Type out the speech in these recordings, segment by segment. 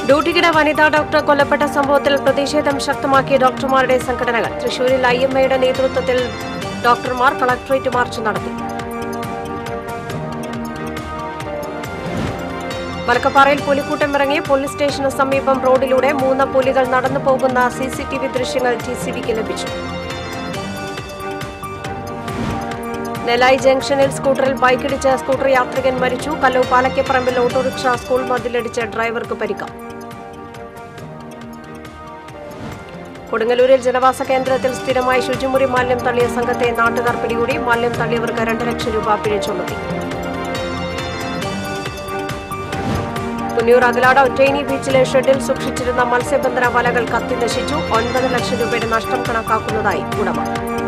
ഡ്യൂട്ടിക്കിടെ വനിതാ ഡോക്ടർ കൊല്ലപ്പെട്ട സംഭവത്തിൽ പ്രതിഷേധം ശക്തമാക്കിയ ഡോക്ടർമാരുടെ സംഘടനകൾ തൃശൂരിൽ ഐ എം എയുടെ നേതൃത്വത്തിൽ ഡോക്ടർമാർ കളക്ടറേറ്റ് മാർച്ച് നടത്തി മലക്കപ്പാറയിൽ പുലിക്കൂട്ടം ഇറങ്ങി പോലീസ് സ്റ്റേഷന് സമീപം റോഡിലൂടെ മൂന്ന് പുലികൾ നടന്നു പോകുന്ന സി സി ടി വി ദൃശ്യങ്ങൾ ടി സി ബിക്ക് ലഭിച്ചു നെലായി ജംഗ്ഷനിൽ സ്കൂട്ടറിൽ ബൈക്കിടിച്ച് സ്കൂട്ടർ യാത്രികൻ മരിച്ചു കല്ലൂർ പാലക്കപ്പറമ്പിൽ ഓട്ടോറിക്ഷ സ്കൂൾ മതിലടിച്ച് ഡ്രൈവർക്ക് പരിക്കാം കൊടുങ്ങല്ലൂരിൽ ജനവാസ കേന്ദ്രത്തിൽ സ്ഥിരമായി ശുചിമുറി മാലിന്യം തള്ളിയ സംഘത്തെ നാട്ടുകാർ പിടികൂടി മാലിന്യം തള്ളിയവർക്ക് രണ്ട് ലക്ഷം രൂപ പിഴ ചുമത്തി പുന്നൂർ അകലാട് ഒറ്റൈനി ബീച്ചിലെ ഷെഡിൽ സൂക്ഷിച്ചിരുന്ന മത്സ്യബന്ധന വലകൾ കത്തി നശിച്ചു ഒൻപത് ലക്ഷം രൂപയുടെ നഷ്ടം കണക്കാക്കുന്നതായി ഉടമ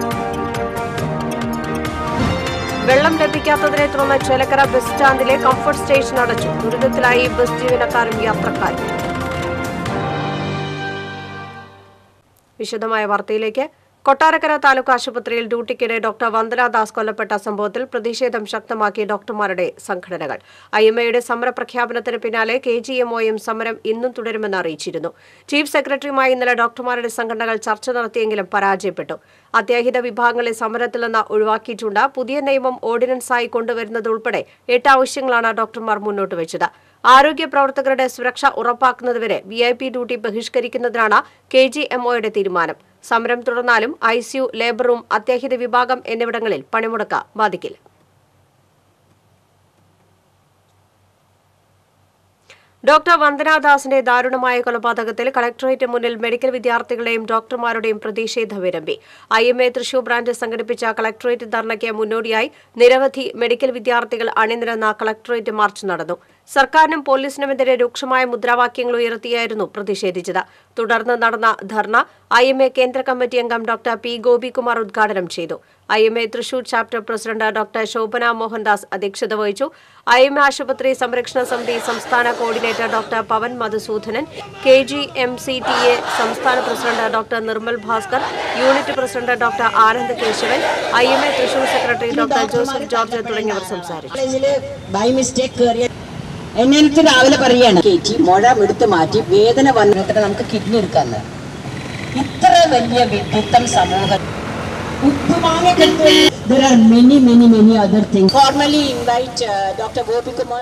വെള്ളം ലഭിക്കാത്തതിനെ തുടർന്ന് ചേലക്കര ബസ് സ്റ്റാൻഡിലെ കംഫർട്ട് സ്റ്റേഷൻ അടച്ചു ദുരിതത്തിലായി ബസ് ജീവനക്കാരും യാത്രക്കാരും വിശദമായ വാർത്തയിലേക്ക് കൊട്ടാരക്കര താലൂക്ക് ആശുപത്രിയിൽ ഡ്യൂട്ടിക്കിടെ ഡോക്ടർ വന്ദന ദാസ് കൊല്ലപ്പെട്ട സംഭവത്തിൽ പ്രതിഷേധം ശക്തമാക്കി ഡോക്ടർമാരുടെ സംഘടനകൾ ഐ എം എയുടെ സമരപ്രഖ്യാപനത്തിന് പിന്നാലെ കെ ജി എംഒയും സമരം ഇന്നും തുടരുമെന്ന് അറിയിച്ചിരുന്നു ചീഫ് സെക്രട്ടറിയുമായി ഇന്നലെ ഡോക്ടർമാരുടെ സംഘടനകൾ ചർച്ച നടത്തിയെങ്കിലും പരാജയപ്പെട്ടു അത്യാഹിത വിഭാഗങ്ങളെ സമരത്തിൽ നിന്ന് ഒഴിവാക്കിയിട്ടുണ്ട് പുതിയ നിയമം ഓർഡിനൻസായി കൊണ്ടുവരുന്നത് ഉൾപ്പെടെ എട്ട് ആവശ്യങ്ങളാണ് ഡോക്ടർമാർ മുന്നോട്ട് വെച്ചത് ആരോഗ്യ പ്രവർത്തകരുടെ സുരക്ഷ ഉറപ്പാക്കുന്നതുവരെ വി ഐ പി ഡ്യൂട്ടി ബഹിഷ്കരിക്കുന്നതിനാണ് കെ ജി എംഒയുടെ തീരുമാനം സമരം തുടർന്നാലും ഐ സിയു ലേബർ റൂം അത്യാഹിത വിഭാഗം എന്നിവിടങ്ങളിൽ പണിമുടക്ക് ബാധിക്കില്ല ഡോക്ടർ വന്ദനാദാസിന്റെ ദാരുണമായ കൊലപാതകത്തിൽ കളക്ടറേറ്റ് മുന്നിൽ മെഡിക്കൽ വിദ്യാർത്ഥികളുടെയും ഡോക്ടർമാരുടെയും പ്രതിഷേധ വിരമ്പി I M A Thrissur branch സംഘടിപ്പിച്ച കളക്ടറേറ്റ് ധർണയ്ക്ക് മുന്നോടിയായി നിരവധി മെഡിക്കൽ വിദ്യാർത്ഥികൾ അണിനിരന്ന കളക്ടറേറ്റ് മാർച്ച് നടന്നു സർക്കാരിനും പോലീസിനുമെതിരെ രൂക്ഷമായ മുദ്രാവാക്യങ്ങൾ ഉയർത്തിയായിരുന്നു പ്രതിഷേധിച്ചത് തുടർന്ന് നടന്ന ധർണ ഐ എം എ കേന്ദ്ര കമ്മിറ്റി അംഗം ഡോക്ടർ പി ഗോപികുമാർ ഉദ്ഘാടനം ചെയ്തു I M A Thrissur chapter president doctor Shobhana Mohandas അധ്യക്ഷത വഹിച്ചു ഐ എം എ ആശുപത്രി സംരക്ഷണ സമിതി സംസ്ഥാന coordinator doctor Pavan Madhusoodanan K G M C T A സംസ്ഥാന president doctor Nirmal Bhaskar unit president doctor Anand Kesavan I M A Thrissur secretary doctor Joseph George തുടങ്ങിയവർ സംസാരിച്ചു കോളേജില് ബൈ മിസ്റ്റേക്ക് കയറിയ എന്നെ അടുത്ത് രാവിലെ പറയാണ് കയറ്റി മുഴ എടുത്ത് മാറ്റി വേദന വന്നിട്ട് നമുക്ക് കിഡ്നി എടുക്കാന്ന് ഇത്ര വലിയ വിഡിത്തം സമൂഹം ഉപ്പുമാങ്ങ There are many, many, many other things. Formally invite uh, Dr. Gopi Kumar.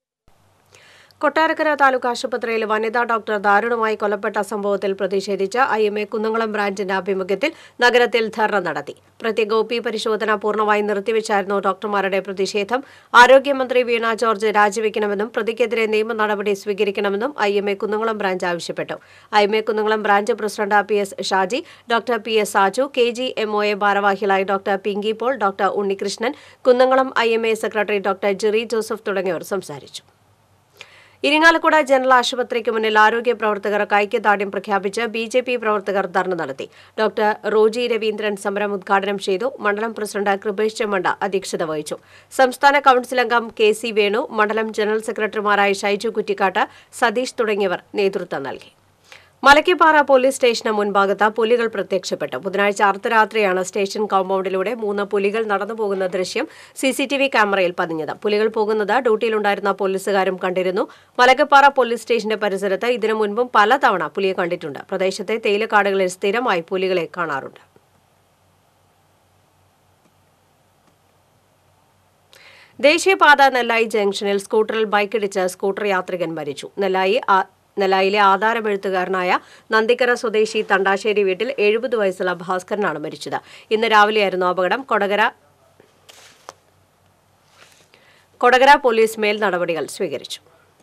Kottarakkara taluk ആശുപത്രിയിൽ വനിതാ ഡോക്ടർ ദാരുണമായി കൊല്ലപ്പെട്ട സംഭവത്തിൽ പ്രതിഷേധിച്ച് ഐ എം എ കുന്നംകുളം ബ്രാഞ്ചിന്റെ ആഭിമുഖ്യത്തിൽ നഗരത്തിൽ ധർണ നടത്തി പ്രത്യേക ഒ പി പരിശോധന പൂർണ്ണമായി നിർത്തിവെച്ചായിരുന്നു ഡോക്ടർമാരുടെ പ്രതിഷേധം ആരോഗ്യമന്ത്രി വീണ ജോർജ് രാജിവെക്കണമെന്നും പ്രതിക്കെതിരെ നിയമ നടപടി സ്വീകരിക്കണമെന്നും I M A Kunnamkulam branch ആവശ്യപ്പെട്ടു I M A Kunnamkulam branch president P S Shaji doctor P S Saju K G M O A ഭാരവാഹികളായി doctor Pinky Paul doctor Unnikrishnan Kunnamkulam I M A secretary doctor Jerry Joseph തുടങ്ങിയവർ സംസാരിച്ചു Irinjalakuda general ആശുപത്രിക്ക് മുന്നിൽ ആരോഗ്യ പ്രവർത്തകർക്ക് ഐക്യദാർഢ്യം പ്രഖ്യാപിച്ച് ബി ജെ പി പ്രവർത്തകർ ധർണ നടത്തി ഡോക്ടർ റോജി രവീന്ദ്രൻ സമരം ഉദ്ഘാടനം ചെയ്തു മണ്ഡലം പ്രസിഡന്റ് കൃപേഷ് ചെമ്മണ്ട അധ്യക്ഷത വഹിച്ചു സംസ്ഥാന കൌൺസിൽ അംഗം കെ സി വേണു മണ്ഡലം ജനറൽ സെക്രട്ടറിമാരായ ഷൈജു കുറ്റിക്കാട്ട് സതീഷ് തുടങ്ങിയവർ നേതൃത്വം നൽകി മലക്കിപ്പാറ പോലീസ് സ്റ്റേഷന് മുൻഭാഗത്ത് പുലികൾ പ്രത്യക്ഷപ്പെട്ടു ബുധനാഴ്ച അർദ്ധരാത്രിയാണ് സ്റ്റേഷൻ കോമ്പൗണ്ടിലൂടെ മൂന്ന് പുലികൾ നടന്നു പോകുന്ന ദൃശ്യം സി സി ടി വി ക്യാമറയിൽ പതിഞ്ഞത് പുലികൾ പോകുന്നത് ഡ്യൂട്ടിയിലുണ്ടായിരുന്ന പോലീസുകാരും കണ്ടിരുന്നു മലക്കപ്പാറ പോലീസ് സ്റ്റേഷന്റെ പരിസരത്ത് ഇതിനു മുൻപും പലതവണ പുലിയെ കണ്ടിട്ടുണ്ട് പ്രദേശത്തെ തേയിലക്കാടുകളിൽ സ്ഥിരമായി പുലികളെ കാണാറുണ്ട് ദേശീയപാത നെല്ലായി ജംഗ്ഷനിൽ സ്കൂട്ടറിൽ ബൈക്കിടിച്ച് സ്കൂട്ടർ യാത്രികൻ മരിച്ചു നെല്ലായി ആ- നെല്ലായിലെ ആധാരമെഴുത്തുകാരനായ നന്ദിക്കര സ്വദേശി തണ്ടാശ്ശേരി വീട്ടിൽ എഴുപത് വയസ്സുള്ള ഭാസ്കരനാണ് മരിച്ചത് ഇന്ന് രാവിലെയായിരുന്നു അപകടം കൊടകര കൊടകര പോലീസ് മേൽ നടപടികൾ സ്വീകരിച്ചു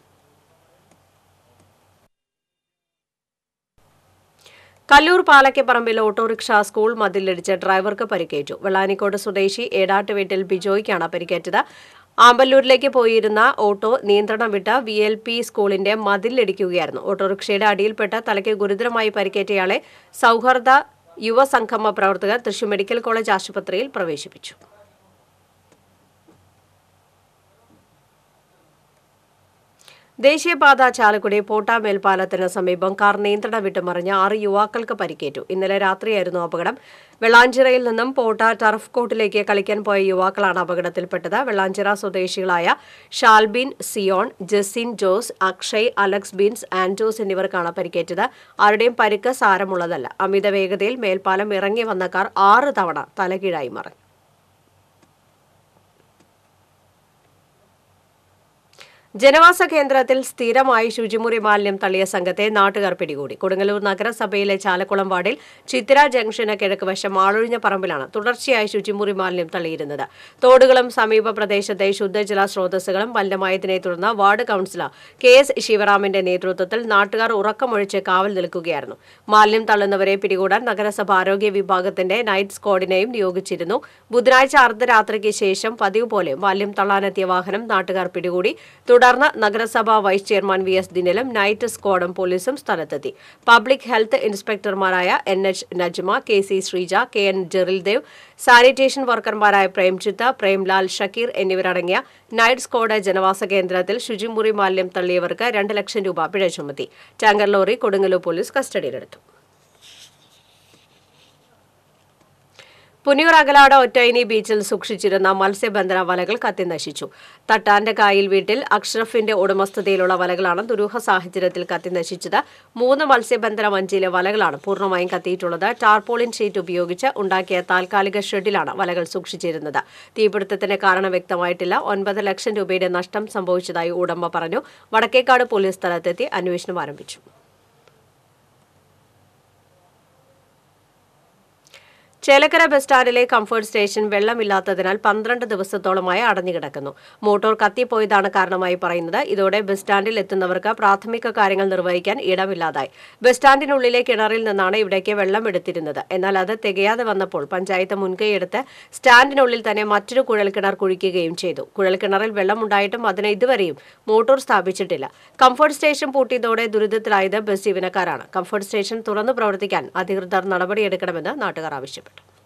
കല്ലൂർ പാലക്കപ്പറമ്പിൽ ഓട്ടോറിക്ഷ സ്കൂൾ മതിലിടിച്ച് ഡ്രൈവർക്ക് പരിക്കേറ്റു വെള്ളാനിക്കോട് സ്വദേശി ഏടാട്ട് വീട്ടിൽ ബിജോയ്ക്കാണ് പരിക്കേറ്റത് ആമ്പല്ലൂരിലേക്ക് പോയിരുന്ന ഓട്ടോ നിയന്ത്രണം വിട്ട് വി എൽ പി സ്കൂളിന്റെ മതിലിടിക്കുകയായിരുന്നു ഓട്ടോറിക്ഷയുടെ അടിയിൽപ്പെട്ട് തലയ്ക്ക് ഗുരുതരമായി പരിക്കേറ്റയാളെ സൗഹൃദ യുവസംഗമ പ്രവർത്തകർ തൃശൂർ മെഡിക്കൽ കോളേജ് ആശുപത്രിയിൽ പ്രവേശിപ്പിച്ചു ദേശീയപാത ചാലക്കുടി പോട്ട മേൽപ്പാലത്തിന് സമീപം കാർ നിയന്ത്രണം വിട്ട് മറിഞ്ഞ് ആറ് യുവാക്കൾക്ക് പരിക്കേറ്റു ഇന്നലെ രാത്രിയായിരുന്നു അപകടം വെള്ളാഞ്ചിറയിൽ നിന്നും പോട്ട ടർഫ് കോർട്ടിലേക്ക് കളിക്കാൻ പോയ യുവാക്കളാണ് അപകടത്തിൽപ്പെട്ടത് വെള്ളാഞ്ചിറ സ്വദേശികളായ ഷാൽബിൻ സിയോൺ ജസിൻ ജോസ് അക്ഷയ് അലക്സ് ബീൻസ് ആൻഡോസ് എന്നിവർക്കാണ് പരിക്കേറ്റത് ആരുടെയും പരിക്ക് സാരമുള്ളതല്ല അമിത വേഗതയിൽ മേൽപ്പാലം ഇറങ്ങി വന്ന കാർ ആറ് തവണ തലകീഴായി മറിഞ്ഞു ജനവാസ കേന്ദ്രത്തിൽ സ്ഥിരമായി ശുചിമുറി മാലിന്യം തള്ളിയ സംഘത്തെ നാട്ടുകാർ പിടികൂടി കൊടുങ്ങല്ലൂർ നഗരസഭയിലെ ചാലക്കുളം വാർഡിൽ ചിത്തിര ജംഗ്ഷന് കിഴക്ക് വശം ആളൊഴിഞ്ഞ പറമ്പിലാണ് തുടർച്ചയായി ശുചിമുറി മാലിന്യം തള്ളിയിരുന്നത് തോടുകളും സമീപ പ്രദേശത്തെ ശുദ്ധജല സ്രോതസ്സുകളും മലിനമായതിനെ തുടർന്ന് വാർഡ് കൌൺസിലർ കെ എസ് ശിവറാമിന്റെ നേതൃത്വത്തിൽ നാട്ടുകാർ ഉറക്കമൊഴിച്ച് കാവൽ നിൽക്കുകയായിരുന്നു മാലിന്യം തള്ളുന്നവരെ പിടികൂടാൻ നഗരസഭ ആരോഗ്യ വിഭാഗത്തിന്റെ നൈറ്റ് സ്ക്വാഡിനെയും നിയോഗിച്ചിരുന്നു ബുധനാഴ്ച അർദ്ധരാത്രിക്ക് ശേഷം പതിവ് പോലെ മാലിന്യം തള്ളാനെത്തിയ വാഹനം നാട്ടുകാർ പിടികൂടി തുടർന്ന് നഗരസഭാ വൈസ് ചെയർമാൻ വി എസ് ദിനലും നൈറ്റ് സ്ക്വാഡും പോലീസും സ്ഥലത്തെത്തി പബ്ലിക് ഹെൽത്ത് ഇൻസ്പെക്ടർമാരായ N H Najma K C Sreeja K N Jerildev sanitation വർക്കർമാരായ പ്രേംജിത്ത് പ്രേംലാൽ ഷക്കീർ എന്നിവരടങ്ങിയ നൈറ്റ് സ്ക്വാഡ് ജനവാസ കേന്ദ്രത്തിൽ ശുചിമുറി മാലിന്യം തള്ളിയവർക്ക് രണ്ട് ലക്ഷം രൂപ പിഴ ചുമത്തി ടാങ്കർ ലോറി കൊടുങ്ങല്ലൂർ പോലീസ് കസ്റ്റഡിയിലെടുത്തു പുനിയൂർ അകലാട് ഒറ്റൈനി ബീച്ചിൽ സൂക്ഷിച്ചിരുന്ന മത്സ്യബന്ധന വലകൾ കത്തിനശിച്ചു തട്ടാന്റെ കായിൽ വീട്ടിൽ അഷ്റഫിന്റെ ഉടമസ്ഥതയിലുള്ള വലകളാണ് ദുരൂഹ സാഹചര്യത്തിൽ കത്തിനശിച്ചത് മൂന്ന് മത്സ്യബന്ധന വഞ്ചിയിലെ വലകളാണ് പൂർണ്ണമായും കത്തിയിട്ടുള്ളത് ടാർപോളിൻ ഷീറ്റ് ഉപയോഗിച്ച് ഉണ്ടാക്കിയ താൽക്കാലിക ഷെഡിലാണ് വലകൾ സൂക്ഷിച്ചിരുന്നത് തീപിടുത്തത്തിന് കാരണം വ്യക്തമായിട്ടില്ല ഒൻപത് ലക്ഷം രൂപയുടെ നഷ്ടം സംഭവിച്ചതായി ഉടമ പറഞ്ഞു വടക്കേക്കാട് പോലീസ് സ്ഥലത്തെത്തി അന്വേഷണം ആരംഭിച്ചു ചേലക്കര ബസ് സ്റ്റാൻഡിലെ കംഫർട്ട് സ്റ്റേഷൻ വെള്ളമില്ലാത്തതിനാൽ പന്ത്രണ്ട് ദിവസത്തോളമായി അടഞ്ഞുകിടക്കുന്നു മോട്ടോർ കത്തിപ്പോയതാണ് കാരണമായി പറയുന്നത് ഇതോടെ ബസ് സ്റ്റാൻഡിൽ എത്തുന്നവർക്ക് പ്രാഥമിക കാര്യങ്ങൾ നിർവഹിക്കാൻ ഇടമില്ലാതായി ബസ് സ്റ്റാൻഡിനുള്ളിലെ കിണറിൽ നിന്നാണ് ഇവിടേക്ക് വെള്ളം എടുത്തിരുന്നത് എന്നാൽ അത് തികയാതെ വന്നപ്പോൾ പഞ്ചായത്ത് മുൻകൈയെടുത്ത് സ്റ്റാൻഡിനുള്ളിൽ തന്നെ മറ്റൊരു കുഴൽക്കിണർ കുഴിക്കുകയും ചെയ്തു കുഴൽക്കിണറിൽ വെള്ളമുണ്ടായിട്ടും അതിന് ഇതുവരെയും മോട്ടോർ സ്ഥാപിച്ചിട്ടില്ല കംഫർട്ട് സ്റ്റേഷൻ പൂട്ടിയതോടെ ദുരിതത്തിലായത് ബസ് ജീവനക്കാരാണ് കംഫർട്ട് സ്റ്റേഷൻ തുറന്നു പ്രവർത്തിക്കാൻ അധികൃതർ നടപടിയെടുക്കണമെന്ന് നാട്ടുകാർ ആവശ്യപ്പെട്ടു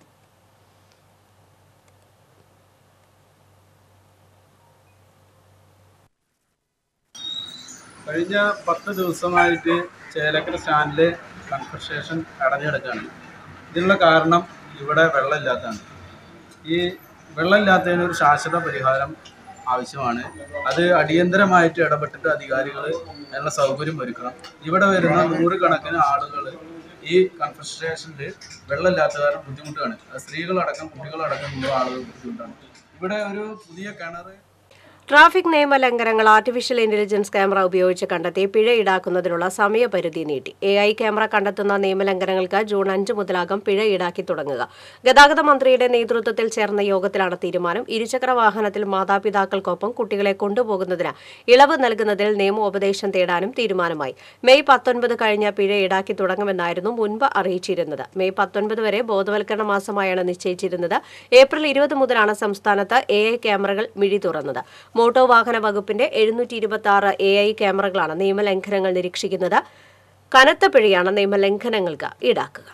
കഴിഞ്ഞ പത്ത് ദിവസമായിട്ട് ചേലക്കര സ്റ്റാൻഡിൽ കൺസ്ട്രക്ഷൻ അടഞ്ഞു കിടക്കുകയാണ് ഇതിനുള്ള കാരണം ഇവിടെ വെള്ളമില്ലാത്തതാണ് ഈ വെള്ളമില്ലാത്തതിന് ഒരു ശാശ്വത പരിഹാരം ആവശ്യമാണ് അത് അടിയന്തരമായിട്ട് ഇടപെട്ടിട്ട് അധികാരികൾ അതിനുള്ള സൗകര്യം ഒരുക്കണം ഇവിടെ വരുന്ന നൂറുകണക്കിന് ആളുകൾ ഈ കൺസ്ട്രക്ഷനിൽ വെള്ളമില്ലാത്ത കാരണം ബുദ്ധിമുട്ടാണ് അത് സ്ത്രീകളടക്കം കുട്ടികളടക്കം ഉള്ള ആളുകൾ ബുദ്ധിമുട്ടാണ് ഇവിടെ ഒരു പുതിയ കിണർ ട്രാഫിക് നിയമലംഘനങ്ങൾ ആർട്ടിഫിഷ്യൽ ഇന്റലിജൻസ് ക്യാമറ ഉപയോഗിച്ച് കണ്ടെത്തി പിഴ ഈടാക്കുന്നതിനുള്ള സമയപരിധി നീട്ടി എ ഐ ക്യാമറ കണ്ടെത്തുന്ന നിയമലംഘനങ്ങൾക്ക് ജൂൺ അഞ്ച് മുതലാകും പിഴ ഈടാക്കി തുടങ്ങുക ഗതാഗത മന്ത്രിയുടെ നേതൃത്വത്തിൽ ചേർന്ന യോഗത്തിലാണ് തീരുമാനം ഇരുചക്ര വാഹനത്തിൽ മാതാപിതാക്കൾക്കൊപ്പം കുട്ടികളെ കൊണ്ടുപോകുന്നതിന് ഇളവ് നൽകുന്നതിൽ നിയമോപദേശം തേടാനും തീരുമാനമായി മെയ് പത്തൊൻപത് കഴിഞ്ഞ പിഴ ഈടാക്കി തുടങ്ങുമെന്നായിരുന്നു മുൻപ് അറിയിച്ചിരുന്നത് മെയ് പത്തൊൻപത് വരെ ബോധവൽക്കരണ മാസമായാണ് നിശ്ചയിച്ചിരുന്നത് ഏപ്രിൽ ഇരുപത് മുതലാണ് സംസ്ഥാനത്ത് എ ഐ ക്യാമറകൾ മിഴി തുറന്നത് മോട്ടോർ വാഹന വകുപ്പിന്റെ എഴുന്നൂറ്റി ഇരുപത്തി ആറ് എ ഐ ക്യാമറകളാണ് നിയമലംഘനങ്ങൾ നിരീക്ഷിക്കുന്നത് കനത്ത പിഴയാണ് നിയമലംഘനങ്ങൾക്ക് ഈടാക്കുക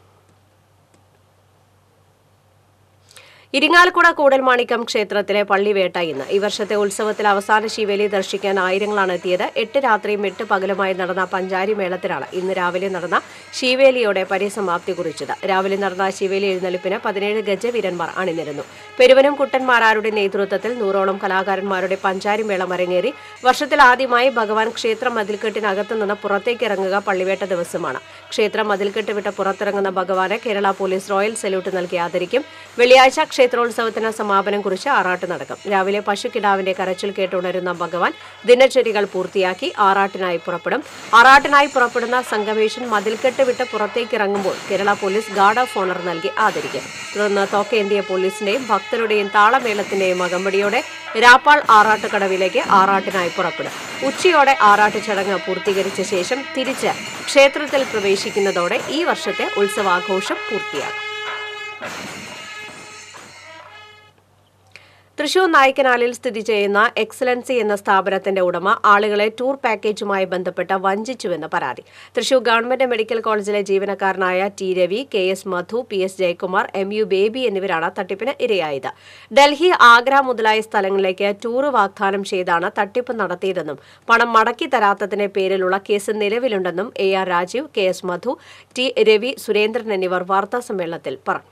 ഇരിങ്ങാലക്കുട കൂടൽമാണിക്കം ക്ഷേത്രത്തിലെ പള്ളിവേട്ട ഇന്ന് ഈ വർഷത്തെ ഉത്സവത്തിൽ അവസാന ശിവേലി ദർശിക്കാൻ ആയിരങ്ങളാണ് എത്തിയത് എട്ട് രാത്രിയും എട്ട് പകലുമായി നടന്ന പഞ്ചാരി മേളത്തിലാണ് ഇന്ന് രാവിലെ നടന്ന ശിവേലിയോടെ പരിസമാപ്തി കുറിച്ചത് രാവിലെ നടന്ന ശിവേലി എഴുന്നള്ളിപ്പിന് പതിനേഴ് ഗജവീരന്മാർ അണിനിരന്നു പെരുവനും കുട്ടന്മാരാരുടെ നേതൃത്വത്തിൽ നൂറോളം കലാകാരന്മാരുടെ പഞ്ചാരി മേളം അരങ്ങേറി വർഷത്തിൽ ആദ്യമായി ഭഗവാൻ ക്ഷേത്ര മതിൽക്കെട്ടിനകത്ത് നിന്ന് പുറത്തേക്ക് ഇറങ്ങുക പള്ളിവേട്ട ദിവസമാണ് ക്ഷേത്ര മതിൽക്കെട്ട് വിട്ട് പുറത്തിറങ്ങുന്ന ഭഗവാനെ കേരള പോലീസ് റോയൽ സല്യൂട്ട് നൽകി ആദരിക്കും വെള്ളിയാഴ്ച ക്ഷേത്രോത്സവത്തിന് സമാപനം കുറിച്ച് ആറാട്ട് നടക്കും രാവിലെ പശുക്കിടാവിന്റെ കരച്ചിൽ കേട്ടുണരുന്ന ഭഗവാൻ ദിനചര്യകൾ പൂർത്തിയാക്കി ആറാട്ടിനായി പുറപ്പെടും ആറാട്ടിനായി പുറപ്പെടുന്ന സംഗമേഷൻ മതിൽക്കെട്ട് വിട്ട് പുറത്തേക്ക് ഇറങ്ങുമ്പോൾ Kerala police guard of honour നൽകി ആദരിക്കും തുടർന്ന് തോക്കേന്ത്യ പോലീസിന്റെയും ഭക്തരുടെയും താളമേളത്തിന്റെയും അകമ്പടിയോടെ രാപ്പാൾ ആറാട്ടുകടവിലേക്ക് ആറാട്ടിനായി പുറപ്പെടും ഉച്ചയോടെ ആറാട്ട് ചടങ്ങ് പൂർത്തീകരിച്ച ശേഷം തിരിച്ച് ക്ഷേത്രത്തിൽ പ്രവേശിക്കുന്നതോടെ ഈ വർഷത്തെ ഉത്സവാഘോഷം പൂർത്തിയാകും തൃശൂർ നായ്ക്കനാലിൽ സ്ഥിതി ചെയ്യുന്ന എക്സലൻസി എന്ന സ്ഥാപനത്തിന്റെ ഉടമ ആളുകളെ ടൂർ പാക്കേജുമായി ബന്ധപ്പെട്ട് വഞ്ചിച്ചുവെന്ന് പരാതി തൃശൂർ ഗവൺമെന്റ് മെഡിക്കൽ കോളേജിലെ ജീവനക്കാരനായ T Ravi K S Madhu P S Jayakumar M U Baby എന്നിവരാണ് തട്ടിപ്പിന് ഇരയായത് ഡൽഹി ആഗ്ര മുതലായ സ്ഥലങ്ങളിലേക്ക് ടൂർ വാഗ്ദാനം ചെയ്താണ് തട്ടിപ്പ് നടത്തിയതെന്നും പണം മടക്കി തരാത്തതിന്റെ പേരിലുള്ള കേസ് നിലവിലുണ്ടെന്നും A R Rajeev K S Madhu T Ravi Surendran എന്നിവർ വാർത്താസമ്മേളനത്തിൽ പറഞ്ഞു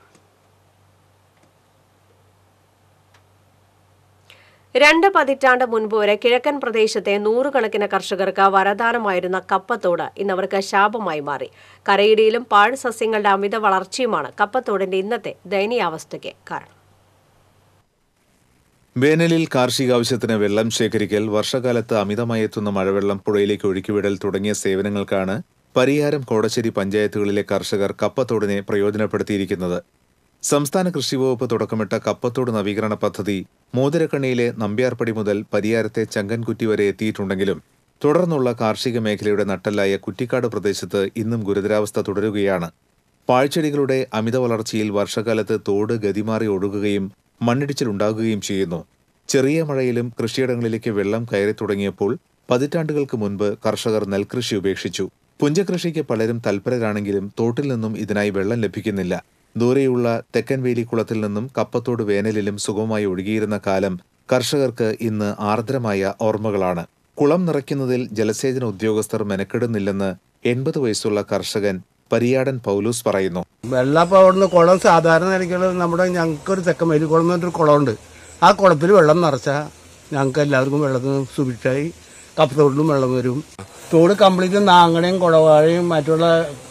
രണ്ട് പതിറ്റാണ്ട് മുൻപ് വരെ കിഴക്കൻ പ്രദേശത്തെ നൂറുകണക്കിന് കർഷകർക്ക് വരദാനമായിരുന്ന കപ്പത്തോട് ഇന്നവർക്ക് ശാപമായി മാറി കരയിടിയിലും പാഴ് സസ്യങ്ങളുടെ അമിത വളർച്ചയുമാണ് കപ്പത്തോടിന്റെ ഇന്നത്തെ ദയനീയാവസ്ഥയ്ക്ക് കാരണം വേനലിൽ കാർഷികാവശ്യത്തിന് വെള്ളം ശേഖരിക്കൽ വർഷകാലത്ത് അമിതമായി എത്തുന്ന മഴവെള്ളം പുഴയിലേക്ക് ഒഴുക്കിവിടൽ തുടങ്ങിയ സേവനങ്ങൾക്കാണ് പരിയാരം കോടശ്ശേരി പഞ്ചായത്തുകളിലെ കർഷകർ കപ്പത്തോടിനെ പ്രയോജനപ്പെടുത്തിയിരിക്കുന്നത് സംസ്ഥാന കൃഷിവകുപ്പ് തുടക്കമിട്ട കപ്പത്തോട് നവീകരണ പദ്ധതി മോതിരക്കണ്ണിയിലെ നമ്പ്യാർപ്പടി മുതൽ പരിയാരത്തെ ചങ്കൻകുറ്റി വരെ എത്തിയിട്ടുണ്ടെങ്കിലും തുടർന്നുള്ള കാർഷിക മേഖലയുടെ നട്ടലായ കുറ്റിക്കാട് പ്രദേശത്ത് ഇന്നും ഗുരുതരാവസ്ഥ തുടരുകയാണ് പാഴ്ചെടികളുടെ അമിത വളർച്ചയിൽ വർഷകാലത്ത് തോട് ഗതിമാറി ഒഴുകുകയും മണ്ണിടിച്ചിലുണ്ടാകുകയും ചെയ്യുന്നു ചെറിയ മഴയിലും കൃഷിയിടങ്ങളിലേക്ക് വെള്ളം കയറി തുടങ്ങിയപ്പോൾ പതിറ്റാണ്ടുകൾക്ക് മുൻപ് കർഷകർ നെൽകൃഷി ഉപേക്ഷിച്ചു പുഞ്ചകൃഷിക്ക് പലരും തൽപരരാണെങ്കിലും തോട്ടിൽ നിന്നും ഇതിനായി വെള്ളം ലഭിക്കുന്നില്ല ദൂരെയുള്ള തെക്കൻ വേലിക്കുളത്തിൽ നിന്നും കപ്പത്തോട് വേനലിലും സുഗമമായി ഒഴുകിയിരുന്ന കാലം കർഷകർക്ക് ഇന്ന് ആർദ്രമായ ഓർമ്മകളാണ് കുളം നിറയ്ക്കുന്നതിൽ ജലസേചന ഉദ്യോഗസ്ഥർ മെനക്കെടുന്നില്ലെന്ന് എൺപത് വയസ്സുള്ള കർഷകൻ പരിയാടൻ പൗലൂസ് പറയുന്നു വെള്ളം അപ്പോൾ അവിടുന്ന് കുളം സാധാരണ നിലയ്ക്കുള്ള നമ്മുടെ ഞങ്ങൾക്കൊരു തെക്കൻ മേലിക്കുളം എന്ന് പറഞ്ഞൊരു കുളമുണ്ട് ആ കുളത്തിൽ വെള്ളം നിറച്ചാൽ ഞങ്ങൾക്ക് എല്ലാവർക്കും വെള്ളത്തിന് സുഭിക്ഷമായി കപ്പത്തോട്ടിലും വെള്ളം വരും തോട് കംപ്ലീറ്റ് നാങ്ങണയും കുടവാഴയും മറ്റുള്ള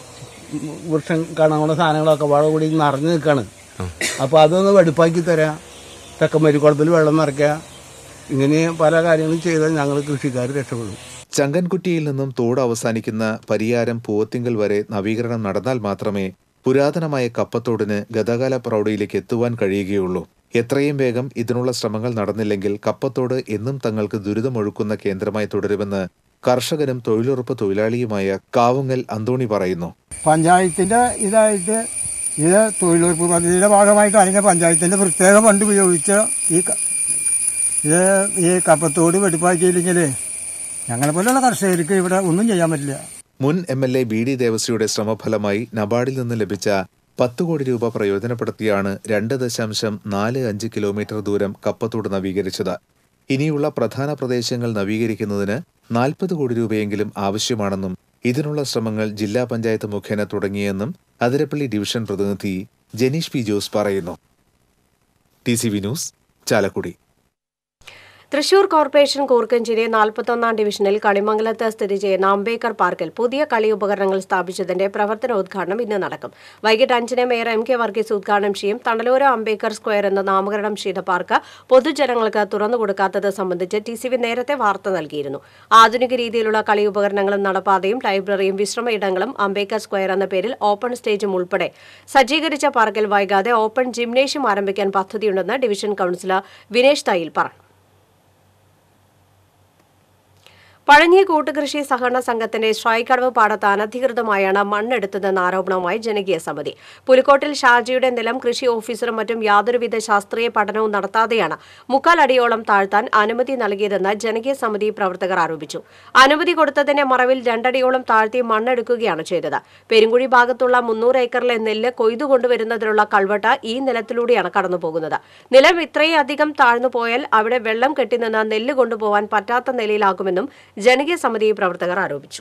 വൃക്ഷം കാണാനുള്ള സാധനങ്ങളൊക്കെ വാഴ കൂടി നിറഞ്ഞു നിൽക്കാണ് അപ്പോൾ അതൊന്ന് വെടുപ്പാക്കി തരാം തെക്കൻ മേലിക്കുളത്തിൽ വെള്ളം നിറയ്ക്കുക ഇങ്ങനെ പല കാര്യങ്ങളും ചെയ്താൽ ഞങ്ങൾ കൃഷിക്കാർ രക്ഷപ്പെടും ചങ്കൻകുറ്റിയിൽ നിന്നും തോട് അവസാനിക്കുന്ന പരിയാരം പൂവത്തിങ്കൽ വരെ നവീകരണം നടന്നാൽ മാത്രമേ പുരാതനമായ കപ്പത്തോടിന് ഗതകാല പ്രൗഢിയിലേക്ക് എത്തുവാൻ കഴിയുകയുള്ളൂ എത്രയും വേഗം ഇതിനുള്ള ശ്രമങ്ങൾ നടന്നില്ലെങ്കിൽ കപ്പത്തോട് എന്നും തങ്ങൾക്ക് ദുരിതമൊഴുക്കുന്ന കേന്ദ്രമായി തുടരുമെന്ന് കർഷകനും തൊഴിലുറപ്പ് തൊഴിലാളിയുമായ കാവുങ്ങൽ അന്തോണി പറയുന്നു പഞ്ചായത്തിന്റെ ഇതായിട്ട് ഇത് തൊഴിലുറപ്പ് പദ്ധതിയുടെ ഭാഗമായിട്ട് അല്ലെങ്കിൽ പഞ്ചായത്തിന്റെ പ്രത്യേക ഫണ്ട് ഉപയോഗിച്ച് ഈ ക- ഇത് ഈ കപ്പത്തോട് വെടിപ്പാക്കിയില്ലെങ്കിൽ ഞങ്ങളെ പോലെയുള്ള കർഷകർക്ക് ഇവിടെ ഒന്നും ചെയ്യാൻ പറ്റില്ല മുൻ M L A B D ദേവസ്വയുടെ ശ്രമഫലമായി നബാർഡിൽ നിന്ന് ലഭിച്ച പത്ത് കോടി രൂപ പ്രയോജനപ്പെടുത്തിയാണ് രണ്ട് ദശാംശം നാല് അഞ്ച് കിലോമീറ്റർ ദൂരം കപ്പത്തോട് നവീകരിച്ചത് ഇനിയുള്ള പ്രധാന പ്രദേശങ്ങൾ നവീകരിക്കുന്നതിന് നാൽപ്പത് കോടി രൂപയെങ്കിലും ആവശ്യമാണെന്നും ഇതിനുള്ള ശ്രമങ്ങൾ ജില്ലാ പഞ്ചായത്ത് മുഖേന തുടങ്ങിയെന്നും അതിരപ്പള്ളി ഡിവിഷൻ പ്രതിനിധി ജനീഷ് പി ജോസ് പറയുന്നു T C V news Chalakudy Thrissur corporation Koorkkancheri നാൽപ്പത്തൊന്നാം ഡിവിഷനിൽ കണിമംഗലത്ത് സ്ഥിതി ചെയ്യുന്ന അംബേദ്കർ പാർക്കിൽ പുതിയ കളി ഉപകരണങ്ങൾ സ്ഥാപിച്ചതിന്റെ പ്രവർത്തനോദ്ഘാടനം ഇന്ന് നടക്കും വൈകിട്ട് അഞ്ചിന് മേയർ എം കെ വർഗീസ് ഉദ്ഘാടനം ചെയ്യും തണലൂര അംബേദ്കർ സ്ക്വയർ എന്ന് നാമകരണം ചെയ്ത പാർക്ക് പൊതുജനങ്ങൾക്ക് തുറന്നു കൊടുക്കാത്തത് സംബന്ധിച്ച് ടി സി വി നേരത്തെ വാർത്ത നൽകിയിരുന്നു ആധുനിക രീതിയിലുള്ള കളി ഉപകരണങ്ങളും നടപ്പാതയും ലൈബ്രറിയും വിശ്രമയിടങ്ങളും അംബേദ്കർ സ്ക്വയർ എന്ന പേരിൽ ഓപ്പൺ സ്റ്റേജും ഉൾപ്പെടെ സജ്ജീകരിച്ച പാർക്കിൽ വൈകാതെ ഓപ്പൺ ജിംനേഷ്യം ആരംഭിക്കാൻ പദ്ധതിയുണ്ടെന്ന് ഡിവിഷൻ കൌൺസിലർ വിനേഷ് തയ്യിൽ പറഞ്ഞു പഴഞ്ഞി കൂട്ടുകൃഷി സഹകരണ സംഘത്തിന്റെ ശ്രായിക്കടവ് പാടത്ത് അനധികൃതമായാണ് മണ്ണെടുത്തതെന്ന ആരോപണവുമായി ജനകീയ സമിതി പുലിക്കോട്ടിൽ ഷാജിയുടെ നിലം കൃഷി ഓഫീസറും മറ്റും യാതൊരുവിധ ശാസ്ത്രീയ പഠനവും നടത്താതെയാണ് മുക്കാൽ അടിയോളം താഴ്ത്താൻ അനുമതി നൽകിയതെന്ന് ജനകീയ സമിതി പ്രവർത്തകർ ആരോപിച്ചു അനുമതി കൊടുത്തതിന്റെ മറവിൽ രണ്ടടിയോളം താഴ്ത്തി മണ്ണെടുക്കുകയാണ് ചെയ്തത് പെരുങ്കുഴി ഭാഗത്തുള്ള മുന്നൂറ് ഏക്കറിലെ നെല്ല് കൊയ്തു കൊണ്ടുവരുന്നതിനുള്ള കൾവട്ട ഈ നിലത്തിലൂടെയാണ് കടന്നുപോകുന്നത് നിലം ഇത്രയധികം താഴ്ന്നു പോയാൽ അവിടെ വെള്ളം കെട്ടിനിന്ന് നെല്ല് കൊണ്ടുപോകാൻ പറ്റാത്ത നിലയിലാകുമെന്നും ജനകീയ സമിതി പ്രവർത്തകർ ആരോപിച്ചു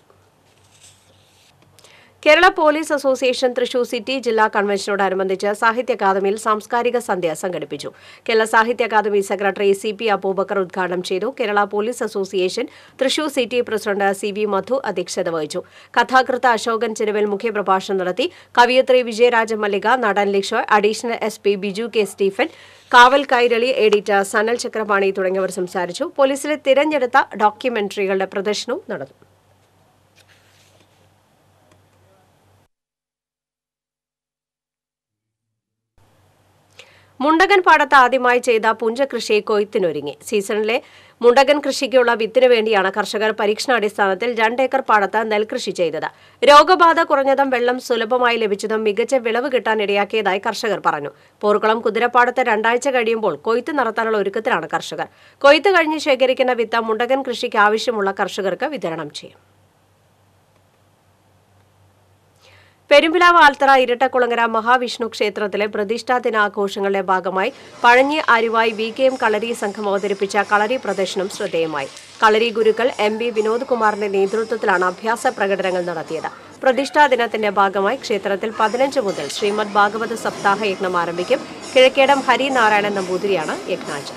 Kerala police association Thrissur city ജില്ലാ കൺവെൻഷനോടനുബന്ധിച്ച് സാഹിത്യ അക്കാദമിയിൽ സാംസ്കാരിക സന്ധ്യ സംഘടിപ്പിച്ചു Kerala Sahitya Akademi secretary C P Aboobacker ഉദ്ഘാടനം ചെയ്തു Kerala police association Thrissur city president C V Madhu അധ്യക്ഷത വഹിച്ചു കഥാകൃത്ത് അശോകൻ ചെരുവൽ മുഖ്യപ്രഭാഷണം നടത്തി കവിയത്രി വിജയരാജ മല്ലിക നടൻ Lishoy additional S P Biju K Stephen Kaval Kairali editor Sanal Chakrapani തുടങ്ങിയവർ സംസാരിച്ചു പോലീസിലെ തിരഞ്ഞെടുത്ത ഡോക്യുമെന്ററികളുടെ പ്രദർശനവും നടന്നു മുണ്ടകൻ പാടത്ത് ആദ്യമായി ചെയ്ത പുഞ്ചകൃഷി കൊയ്ത്തിനൊരുങ്ങി സീസണിലെ മുണ്ടകൻ കൃഷിക്കുള്ള വിത്തിനു വേണ്ടിയാണ് കർഷകർ പരീക്ഷണാടിസ്ഥാനത്തിൽ രണ്ടേക്കർ പാടത്ത് നെൽകൃഷി ചെയ്തത് രോഗബാധ കുറഞ്ഞതും വെള്ളം സുലഭമായി ലഭിച്ചതും മികച്ച വിളവ് കിട്ടാൻ ഇടയാക്കിയതായി കർഷകർ പറഞ്ഞു പോർക്കുളം കുതിരപ്പാടത്ത് രണ്ടാഴ്ച കഴിയുമ്പോൾ കൊയ്ത്ത് നടത്താനുള്ള ഒരുക്കത്തിലാണ് കർഷകർ കൊയ്ത്ത് കഴിഞ്ഞ് ശേഖരിക്കുന്ന വിത്ത് മുണ്ടകൻ കൃഷിക്ക് ആവശ്യമുള്ള കർഷകർക്ക് വിതരണം ചെയ്യും പെരുമ്പിലാവ് ആൽത്തറ ഇരട്ടക്കുളങ്ങര മഹാവിഷ്ണു ക്ഷേത്രത്തിലെ പ്രതിഷ്ഠാ ദിനാഘോഷങ്ങളുടെ ഭാഗമായി Pazhanji Aruvai V K M Kalari Sangham അവതരിപ്പിച്ച കളരി പ്രദർശനം ശ്രദ്ധേയമായി കളരി ഗുരുക്കൾ എം വി വിനോദ് കുമാറിന്റെ നേതൃത്വത്തിലാണ് അഭ്യാസ പ്രകടനങ്ങൾ നടത്തിയത് പ്രതിഷ്ഠാ ദിനത്തിന്റെ ഭാഗമായി ക്ഷേത്രത്തിൽ പതിനഞ്ച് മുതൽ ശ്രീമദ് ഭാഗവത സപ്താഹ യജ്ഞം ആരംഭിക്കും കിഴക്കേടം ഹരിനാരായണൻ നമ്പൂതിരിയാണ് യജ്ഞാചാര്യ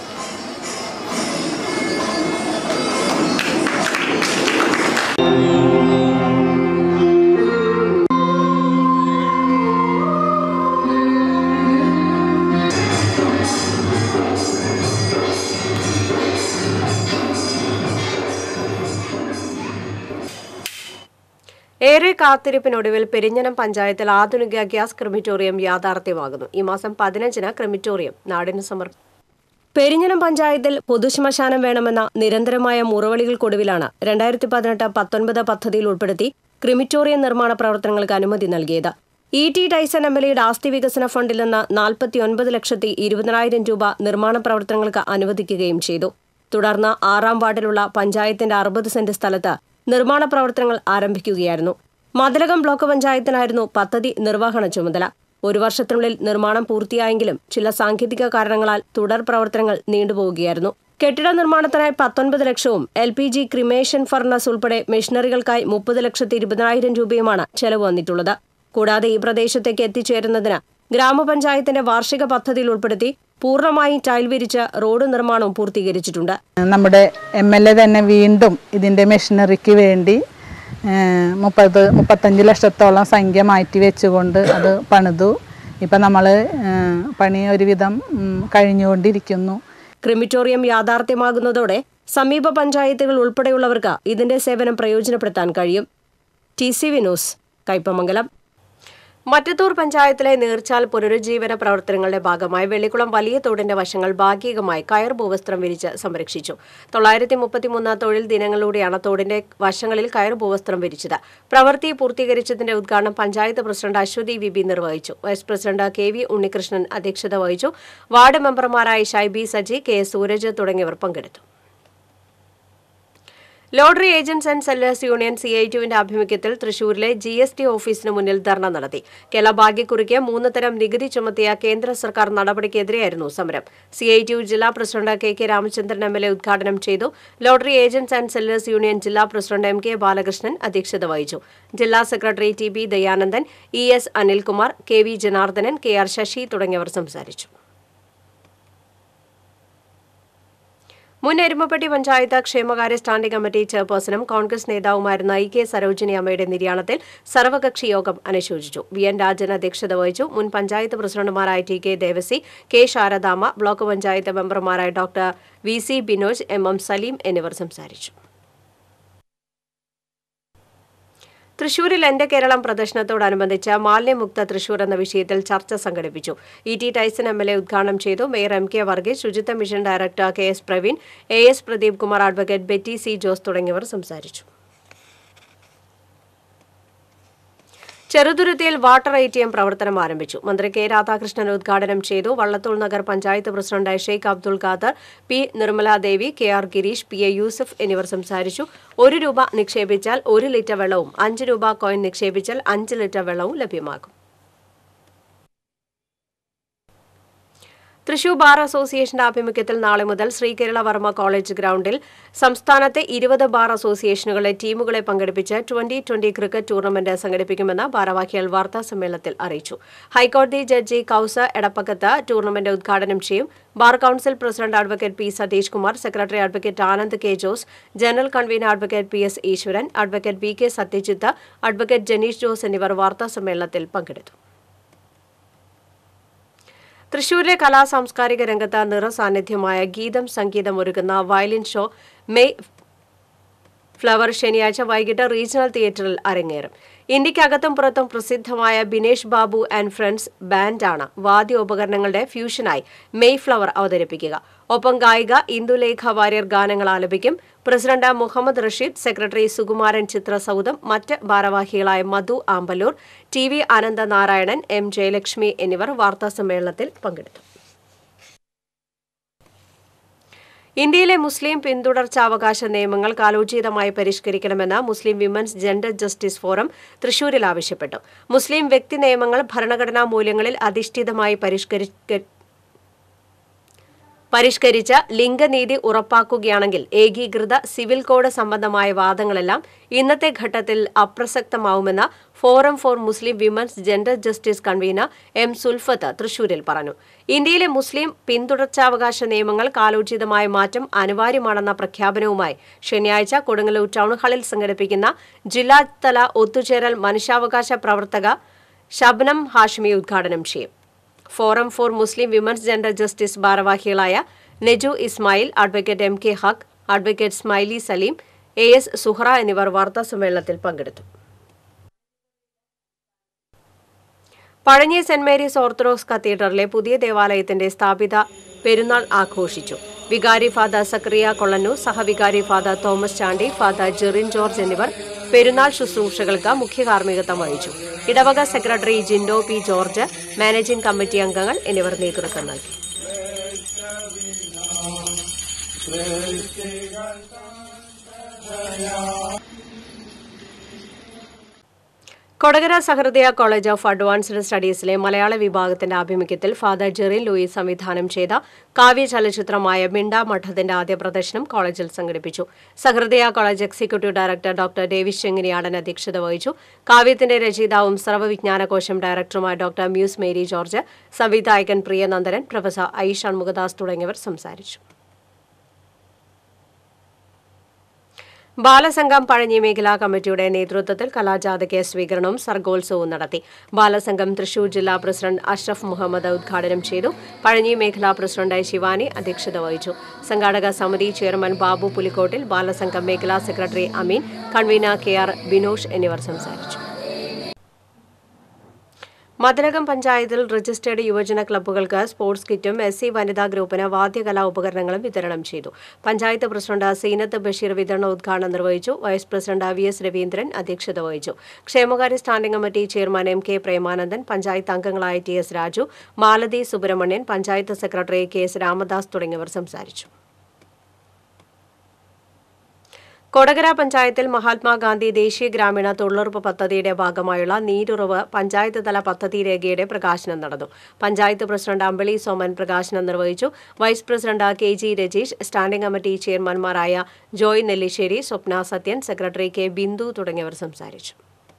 ഏറെ കാത്തിരിപ്പിനൊടുവിൽ പെരിഞ്ഞനം പഞ്ചായത്തിൽ ആധുനിക ഗ്യാസ് ക്രിമിറ്റോറിയം യാഥാർത്ഥ്യമാകുന്നു ഈ മാസം പതിനഞ്ചിന് ക്രിമിറ്റോറിയം നാടിന് സമർപ്പിക്കും പെരിഞ്ഞനം പഞ്ചായത്തിൽ പൊതുശ്മശാനം വേണമെന്ന നിരന്തരമായ മുറവിളികൾക്കൊടുവിലാണ് രണ്ടായിരത്തി പതിനെട്ട് പത്തൊൻപത് പദ്ധതിയിൽ ഉൾപ്പെടുത്തി ക്രിമിറ്റോറിയം നിർമ്മാണ പ്രവർത്തനങ്ങൾക്ക് അനുമതി നൽകിയത് E T Tyson M L എയുടെ ആസ്തി വികസന ഫണ്ടിൽ നിന്ന് നാൽപ്പത്തിയൊൻപത് ലക്ഷത്തി ഇരുപതിനായിരം രൂപ നിർമ്മാണ പ്രവർത്തനങ്ങൾക്ക് അനുവദിക്കുകയും ചെയ്തു തുടർന്ന് ആറാം വാർഡിലുള്ള പഞ്ചായത്തിന്റെ അറുപത് സെന്റ് സ്ഥലത്ത് നിർമ്മാണ പ്രവർത്തനങ്ങൾ ആരംഭിക്കുകയായിരുന്നു മതിലകം ബ്ലോക്ക് പഞ്ചായത്തിനായിരുന്നു പദ്ധതി നിർവഹണ ചുമതല ഒരു വർഷത്തിനുള്ളിൽ നിർമ്മാണം പൂർത്തിയായെങ്കിലും ചില സാങ്കേതിക കാരണങ്ങളാൽ തുടർ പ്രവർത്തനങ്ങൾ നീണ്ടുപോവുകയായിരുന്നു കെട്ടിട നിർമ്മാണത്തിനായി പത്തൊൻപത് ലക്ഷവും L P G cremation furnace ഉൾപ്പെടെ മെഷീനറികൾക്കായി മുപ്പത് ലക്ഷത്തി ഇരുപതിനായിരം രൂപയുമാണ് ചെലവ് വന്നിട്ടുള്ളത് കൂടാതെ ഈ പ്രദേശത്തേക്ക് എത്തിച്ചേരുന്നതിന് ഗ്രാമപഞ്ചായത്തിന്റെ വാർഷിക പദ്ധതിയിൽ ഉൾപ്പെടുത്തി പൂർണ്ണമായും ടൈൽ വിരിച്ച് റോഡ് നിർമ്മാണവും പൂർത്തീകരിച്ചിട്ടുണ്ട് നമ്മുടെ എം എൽ എ തന്നെ വീണ്ടും ഇതിൻ്റെ മെഷീനറിക്ക് വേണ്ടി ഏഹ്, മുപ്പത് മുപ്പത്തഞ്ച് ലക്ഷത്തോളം സംഖ്യ മാറ്റി വെച്ചുകൊണ്ട് അത് പണിതു ഇപ്പം നമ്മൾ പണി ഒരുവിധം ഉം, കഴിഞ്ഞുകൊണ്ടിരിക്കുന്നു ക്രിമിറ്റോറിയം യാഥാർത്ഥ്യമാകുന്നതോടെ സമീപ പഞ്ചായത്തുകൾ ഉൾപ്പെടെയുള്ളവർക്ക് ഇതിന്റെ സേവനം പ്രയോജനപ്പെടുത്താൻ കഴിയും T C V news Kaipamangalam Mattathur പഞ്ചായത്തിലെ നീർച്ചാൽ പുനരുജ്ജീവന പ്രവർത്തനങ്ങളുടെ ഭാഗമായി വെള്ളിക്കുളം വലിയ തോടിന്റെ വശങ്ങൾ ഭാഗികമായി കയർ ഭൂവസ്ത്രം വിരിച്ച് സംരക്ഷിച്ചു തൊള്ളായിരത്തി മുപ്പത്തിമൂന്ന് തൊഴിൽ ദിനങ്ങളിലൂടെയാണ് തോടിന്റെ വശങ്ങളിൽ കയർ ഭൂവസ്ത്രം വിരിച്ചത് പ്രവൃത്തി പൂർത്തീകരിച്ചതിന്റെ ഉദ്ഘാടനം panchayat president Aswathy V B നിർവഹിച്ചു vice president K V Unnikrishnan അധ്യക്ഷത വഹിച്ചു വാർഡ് മെമ്പർമാരായ ഷൈബി സജി കെ സൂരജ് തുടങ്ങിയവർ പങ്കെടുത്തു lottery agents and sellers union C I ടുവിന്റെ ആഭിമുഖ്യത്തിൽ തൃശൂരിലെ ജി എസ് ടി ഓഫീസിന് മുന്നിൽ ധർണ നടത്തി കേരള ഭാഗ്യക്കുറിക്ക് മൂന്ന് തരം നികുതി ചുമത്തിയ കേന്ദ്ര സർക്കാർ നടപടിക്കെതിരെയായിരുന്നു സമരം സി ഐ ടി ജില്ലാ president K K Ramachandran M L A ഉദ്ഘാടനം ചെയ്തു lottery agents and sellers union ജില്ലാ പ്രസിഡന്റ് എം കെ ബാലകൃഷ്ണൻ അധ്യക്ഷത വഹിച്ചു ജില്ലാ secretary T B Dayanandan E S Anilkumar K V Janardhanan K R Sasi തുടങ്ങിയവർ സംസാരിച്ചു മുൻ എരുമപ്പെട്ടി പഞ്ചായത്ത് ക്ഷേമകാര്യ സ്റ്റാൻഡിംഗ് കമ്മിറ്റി ചെയർപേഴ്സണും കോൺഗ്രസ് നേതാവുമായിരുന്ന ഇ കെ സരോജിനി അമ്മയുടെ നിര്യാണത്തിൽ സർവകക്ഷി യോഗം അനുശോചിച്ചു വി എൻ രാജൻ അധ്യക്ഷത വഹിച്ചു മുൻ പഞ്ചായത്ത് പ്രസിഡന്റുമാരായ T K Devassy K Saradamma block panchayat മെമ്പർമാരായ doctor V C Binoj M M Saleem എന്നിവർ സംസാരിച്ചു തൃശൂരിൽ എന്റെ കേരളം പ്രദർശനത്തോടനുബന്ധിച്ച് മാലിന്യമുക്ത തൃശൂർ എന്ന വിഷയത്തിൽ ചർച്ച സംഘടിപ്പിച്ചു E T Tyson M L A ഉദ്ഘാടനം ചെയ്തു mayor M K Varghese Suchitwa mission director K S Praveen A S Pradeep Kumar advocate Betty C Jose തുടങ്ങിയവർ സംസാരിച്ചു ചെറുതുരുത്തിയിൽ വാട്ടർ എ ടി എം പ്രവർത്തനം ആരംഭിച്ചു മന്ത്രി കെ രാധാകൃഷ്ണൻ ഉദ്ഘാടനം ചെയ്തു Vallathol Nagar panchayat president Sheikh Abdul Khader P Nirmaladevi K R Gireesh P A Yusuf എന്നിവർ സംസാരിച്ചു ഒരു രൂപ നിക്ഷേപിച്ചാൽ ഒരു ലിറ്റർ വെള്ളവും അഞ്ച് രൂപ കോയിൻ നിക്ഷേപിച്ചാൽ അഞ്ച് ലിറ്റർ വെള്ളവും ലഭ്യമാകും തൃശൂർ ബാർ അസോസിയേഷന്റെ ആഭിമുഖ്യത്തിൽ നാളെ മുതൽ ശ്രീകേരള വർമ്മ കോളേജ് ഗ്രൗണ്ടിൽ സംസ്ഥാനത്തെ ഇരുപത് ബാർ അസോസിയേഷനുകളെ ടീമുകളെ പങ്കെടുപ്പിച്ച് ട്വന്റി ട്വന്റി ക്രിക്കറ്റ് ടൂർണമെന്റ് സംഘടിപ്പിക്കുമെന്ന് ഭാരവാഹികൾ വാർത്താ സമ്മേളനത്തിൽ അറിയിച്ചു ഹൈക്കോടതി ജഡ്ജി കൌസ എടപ്പക്കത്ത് ടൂർണമെന്റ് ഉദ്ഘാടനം ചെയ്യും bar council president advocate P Satheesh Kumar secretary advocate Anand K Jose general convener advocate P S Eswaran advocate V K Sathyajith advocate Janeesh Jose എന്നിവർ വാർത്താ സമ്മേളനത്തിൽ പങ്കെടുത്തു തൃശൂരിലെ കലാ സാംസ്കാരിക രംഗത്ത് നിറസാന്നിധ്യമായ ഗീതം സംഗീതം ഒരുക്കുന്ന വയലിൻ ഷോ മെയ് ഫ്ലവർ ശനിയാഴ്ച വൈകിട്ട് റീജിയണൽ തിയേറ്ററിൽ അരങ്ങേറും ഇന്ത്യക്കകത്തും പുറത്തും പ്രസിദ്ധമായ ബിനേഷ് ബാബു ആൻഡ് ഫ്രണ്ട്സ് ബാൻഡാണ് വാദ്യോപകരണങ്ങളുടെ ഫ്യൂഷനായി മെയ് ഫ്ലവർ അവതരിപ്പിക്കുക ഒപ്പം ഗായിക ഇന്ദുലേഖ വാര്യർ ഗാനങ്ങൾ ആലപിക്കും പ്രസിഡന്റ് മുഹമ്മദ് റഷീദ് സെക്രട്ടറി സുകുമാരൻ ചിത്രസൗദം മറ്റ് ഭാരവാഹികളായ Madhu Amballur T V Ananthanarayanan M Jayalakshmi എന്നിവർ വാർത്താസമ്മേളനത്തിൽ പങ്കെടുത്തു ഇന്ത്യയിലെ മുസ്ലിം പിന്തുടർച്ചാവകാശ നിയമങ്ങൾ കാലോചിതമായി പരിഷ്കരിക്കണമെന്ന് Muslim women's gender justice forum തൃശൂരിൽ ആവശ്യപ്പെട്ടു മുസ്ലിം വ്യക്തി നിയമങ്ങൾ ഭരണഘടനാ മൂല്യങ്ങളിൽ അധിഷ്ഠിതമായി പരിഷ്കരിക്ക പരിഷ്കരിച്ച ലിംഗനീതി ഉറപ്പാക്കുകയാണെങ്കിൽ ഏകീകൃത സിവിൽ കോഡ് സംബന്ധമായ വാദങ്ങളെല്ലാം ഇന്നത്തെ ഘട്ടത്തിൽ അപ്രസക്തമാവുമെന്ന് forum for Muslim women's gender justice convener M Sulfath തൃശൂരിൽ പറഞ്ഞു ഇന്ത്യയിലെ മുസ്ലിം പിന്തുടർച്ചാവകാശ നിയമങ്ങൾ കാലോചിതമായ മാറ്റം അനിവാര്യമാണെന്ന പ്രഖ്യാപനവുമായി ശനിയാഴ്ച കൊടുങ്ങല്ലൂർ ടൗൺ ഹാളിൽ സംഘടിപ്പിക്കുന്ന ജില്ലാതല ഒത്തുചേരൽ മനുഷ്യാവകാശ പ്രവർത്തക ഷബ്നം ഹാഷ്മി ഉദ്ഘാടനം ചെയ്യും forum for Muslim women's gender justice ഭാരവാഹികളായ Neju Ismail advocate M K Haq advocate Smiley Saleem A S Suhara എന്നിവർ വാർത്താസമ്മേളനത്തിൽ പങ്കെടുത്തു പഴഞ്ഞി സെന്റ് മേരീസ് ഓർത്തഡോക്സ് കത്തീഡ്രലിലെ പുതിയ ദേവാലയത്തിന്റെ സ്ഥാപിത പെരുന്നാൾ ആഘോഷിച്ചു വികാരി ഫാദർ സക്രിയ കൊള്ളന്നൂർ സഹവികാരി ഫാദർ തോമസ് ചാണ്ടി ഫാദർ ജെറിൻ ജോർജ് എന്നിവർ പെരുന്നാൾ ശുശ്രൂഷകൾക്ക് മുഖ്യ കാർമ്മികത്വം വഹിച്ചു ഇടവക secretary Jindo P George managing committee അംഗങ്ങൾ എന്നിവർ നേതൃത്വം നൽകി Kodakara Sahrudaya college of advanced സ്റ്റഡീസിലെ മലയാള വിഭാഗത്തിന്റെ ആഭിമുഖ്യത്തിൽ ഫാദർ ജെറിൻ ലൂയിസ് സംവിധാനം ചെയ്ത കാവ്യ ചലച്ചിത്രമായ മിണ്ട മഠത്തിന്റെ ആദ്യ പ്രദർശനം കോളേജിൽ സംഘടിപ്പിച്ചു Sahrudaya college executive director doctor Davis Chenginiyadan അധ്യക്ഷത വഹിച്ചു കാവ്യത്തിന്റെ രചയിതാവും സർവ്വവിജ്ഞാനകോശം ഡയറക്ടറുമായ ഡോക്ടർ മ്യൂസ് മേരി ജോർജ് സംവിധായകൻ പ്രിയനന്ദനൻ പ്രൊഫസർ ഐ ഷൺമുഖദാസ് തുടങ്ങിയവർ സംസാരിച്ചു ബാലസംഘം പഴഞ്ഞി മേഖലാ കമ്മിറ്റിയുടെ നേതൃത്വത്തിൽ കലാജാഥയ്ക്ക് സ്വീകരണവും സർഗോത്സവവും നടത്തി ബാലസംഘം തൃശൂർ ജില്ലാ പ്രസിഡന്റ് അഷ്റഫ് മുഹമ്മദ് ഉദ്ഘാടനം ചെയ്തു പഴഞ്ഞി മേഖലാ പ്രസിഡന്റ് ശിവാനി അധ്യക്ഷത വഹിച്ചു സംഘാടക സമിതി ചെയർമാൻ ബാബു പുലിക്കോട്ടിൽ ബാലസംഘം മേഖലാ secretary Ameen convener K R Binosh എന്നിവർ സംസാരിച്ചു മതിലകം പഞ്ചായത്തിൽ രജിസ്റ്റേർഡ് യുവജന ക്ലബ്ബുകൾക്ക് സ്പോർട്സ് കിറ്റും എസ് സി വനിതാ ഗ്രൂപ്പിന് വാദ്യകലാ ഉപകരണങ്ങളും വിതരണം ചെയ്തു പഞ്ചായത്ത് പ്രസിഡന്റ് സീനത്ത് ബഷീർ വിതരണ ഉദ്ഘാടനം നിർവഹിച്ചു vice president V S Raveendran അധ്യക്ഷത വഹിച്ചു ക്ഷേമകാര്യ standing committee chairman M K Premanandan panchayat അംഗങ്ങളായ T S Raju Malathi Subramanian panchayat secretary K S Ramadas തുടങ്ങിയവർ സംസാരിച്ചു കൊടകര പഞ്ചായത്തിൽ മഹാത്മാഗാന്ധി ദേശീയ ഗ്രാമീണ തൊഴിലുറപ്പ് പദ്ധതിയുടെ ഭാഗമായുള്ള നീരുറവ് പഞ്ചായത്ത് തല പദ്ധതി രേഖയുടെ പ്രകാശനം നടന്നു പഞ്ചായത്ത് പ്രസിഡന്റ് അമ്പിളി സോമൻ പ്രകാശനം നിർവഹിച്ചു vice president K G Rajeesh standing committee ചെയർമാൻമാരായ ജോയ് നെല്ലിശ്ശേരി സ്വപ്ന സത്യൻ സെക്രട്ടറി കെ ബിന്ദു തുടങ്ങിയവർ സംസാരിച്ചു